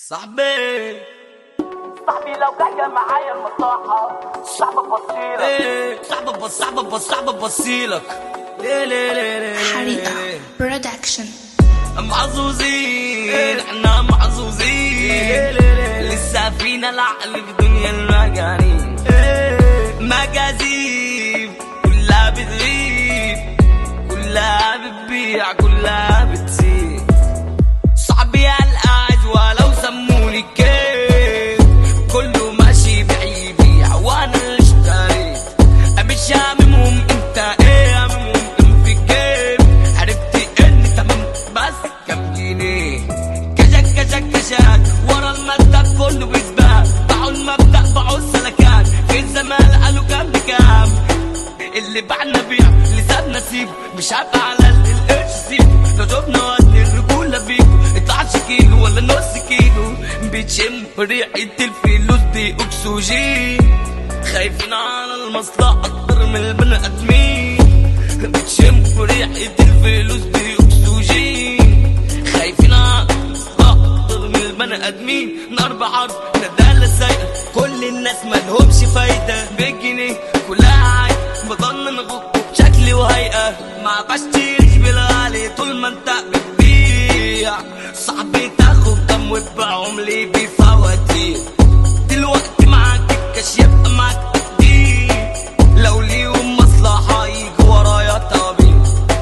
صاحبي صاحبي لو جاية معايا المصلحة صعب بصيرك ايه صعب بص صعب بص صعب بصيلك ليه ليه ليه ليه ليه حريقة ليه برودكشن محظوظين احنا محظوظين لسه فينا العقل في دنيا المجانين مجازيب كلها بتغيب كلها بتبيع كلها بتسيب صاحبي القاعد ولو سموني كيف كله ماشي بيبيع وانا اللي اشتريت مش هاممهم انت ايه هاممهم ان في الجيم عرفت ان تمام بس كام جنيه كشك كشك كشك ورا المبدأ كله بيسبق باعوا المبدأ باعوا السلكات في الزمان قالوا كام بكام اللي بعنا بيع اللي سابنا سيبه مش هبقى على اللي القرش سيبه لو شفنا وقت الرجولة بيكو اطلعش كيلو ولا نص كيلو بتشم ريحة الفلوس دي اكسجين خايفين على المصلحة اكتر من البني ادمين بتشم ريحة الفلوس دي اكسجين خايفين على المصلحة اكتر من البني ادمين نار بحر ندالة سايقة كل الناس مالهمش فايدة بالجنيه كلها عاي بضل نغق شكلي وهيئة ما بشتريش بالغالي طول ما انت بتبيع صاحبي تاخد كم وتبيعهم لي بفواتير دلوقتي معاك الكاش يبقى معاك تقدير لو ليهم مصلحة يجوا ورايا طبيب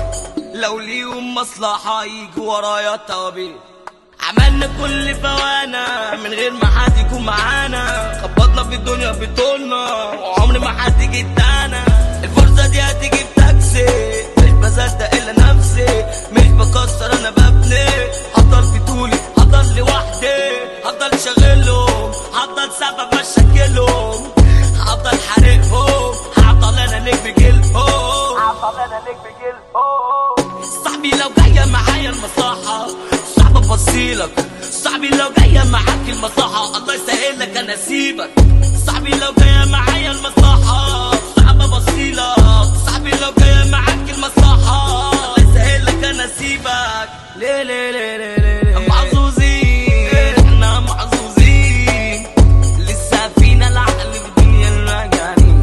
لو ليهم مصلحة يجوا ورايا طبيب عملنا كل فوانا من غير ما حد يكون معانا خبطنا في الدنيا بطولنا وعمري ما حد جيت انا الفرصة دي هتيجي بتاكسي مش بصدق الا نفسي مش بكسر انا ببني هفضل في طولي هفضل لوحدي هفضل شغلهم هفضل سبب مشاكلهم هفضل حارقهم هفضل انا نجم جلهم عطل انا ليك بجيل اوه صاحبي لو جاية معايا المصلحة صعب ابصيلك صاحبي لو جاية معاك المصلحة الله يسهلك انا اسيبك صاحبي لو جاية معايا المصلحة صعب ابصيلك صاحبي لو جاية معاك المصلحة الله يسهلك انا اسيبك ليه ليه ليه ليه ليه ليه محظوظين احنا محظوظين لسه فينا العقل في دنيا المجانين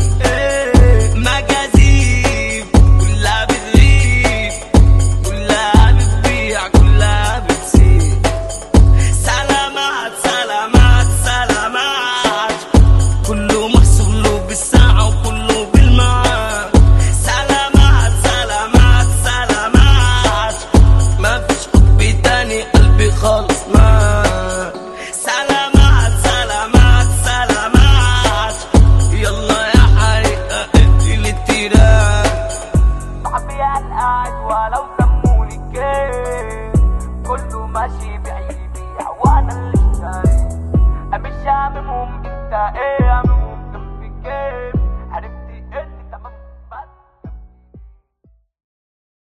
مجازيب كلها بتغيب كلها بتبيع كلها بتسيب سلامات سلامات سلامات كله محسوب له بالساعة وكله بالمعاد سلامات سلامات سلامات ما فيش حب تاني قلبي خالص مات سلامات سلامات سلامات يلا يا حريقة اقتل التيران صاحبي القاعد ولو سموني كيف كله ماشي